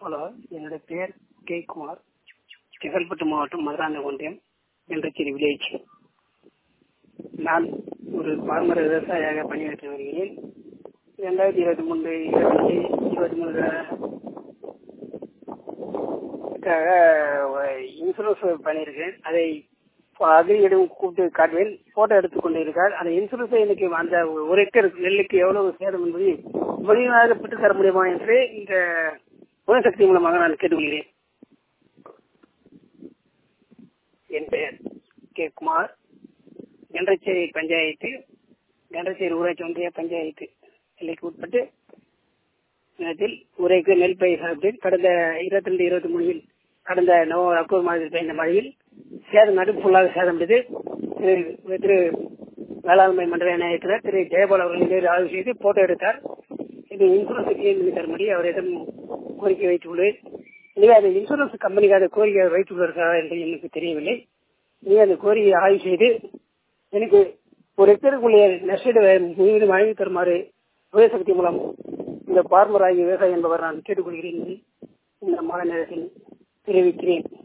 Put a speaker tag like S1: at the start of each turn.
S1: hello என்னோட பேர் K Kumar Chengalpattu மாவட்டம் மதுராந்த ஒன்றியம் வெள்ளச்சேரி வில்லேஜ் நான் ஒரு பாரம்பர விவசாயியாக பணியாற்றி வருகிறேன் இரண்டாயிரத்தி இருபத்தி மூணு இருபத்தி இருபத்தி மூணு இன்சூரன்ஸ் பண்ணியிருக்கேன் அதை அதிகம் கூப்பிட்டு காட்டுவேன் போட்டோ எடுத்துக் கொண்டு இருக்கார் அந்த இன்சூரன்ஸ் எனக்கு அந்த ஒரு ஏக்கர் நெல்லுக்கு எவ்வளவு சேதம் என்பதை வெளிநாடு பெற்று தர முடியுமா என்று இந்த புனசக்தி மூலமாக நான் கேட்டுக்கொள்கிறேன் என் பெயர் கே குமார் கண்டச்சேரி பஞ்சாயத்து கண்டச்சேரி ஊராட்சி ஒன்றிய பஞ்சாயத்து எல்லைக்கு உட்பட்டு நேரத்தில் உரைக்கு நெல் பயிர் சாப்பிட்டேன் கடந்த இருபத்தி ரெண்டு இருபத்தி மூணில் கடந்த நவம்பர் அக்டோபர் மாதத்தில் பெய்த மழையில் சேதம் நடு ஃபுல்லாக சேதமடைந்து திரு வேளாண்மை மண்டல நாயகர் திரு ஜெயபால் அவர்கள் நேரில் ஆய்வு செய்து போட்டோ எடுத்தார் இது இன்சூரன்ஸ் கிளைம் தரும்படி அவரிடம் கோரிக்கை வைத்துள்ளேன் எனவே அந்த இன்சூரன்ஸ் கம்பெனிக்கு அந்த கோரிக்கை வைத்துள்ளார்களா என்று எனக்கு தெரியவில்லை எனவே அந்த கோரிக்கையை ஆய்வு செய்து எனக்கு ஒரு ஹெக்டருக்குள்ளே நஷ்டீடு முழுவதும் வழங்கி தருமாறு விவசக்தி மூலம் இந்த பார்மர் ஆகிய விவசாயி என்பவர் நான் கேட்டுக்கொள்கிறேன் இந்த மாத நேரத்தில் தெரிவிக்கிறேன்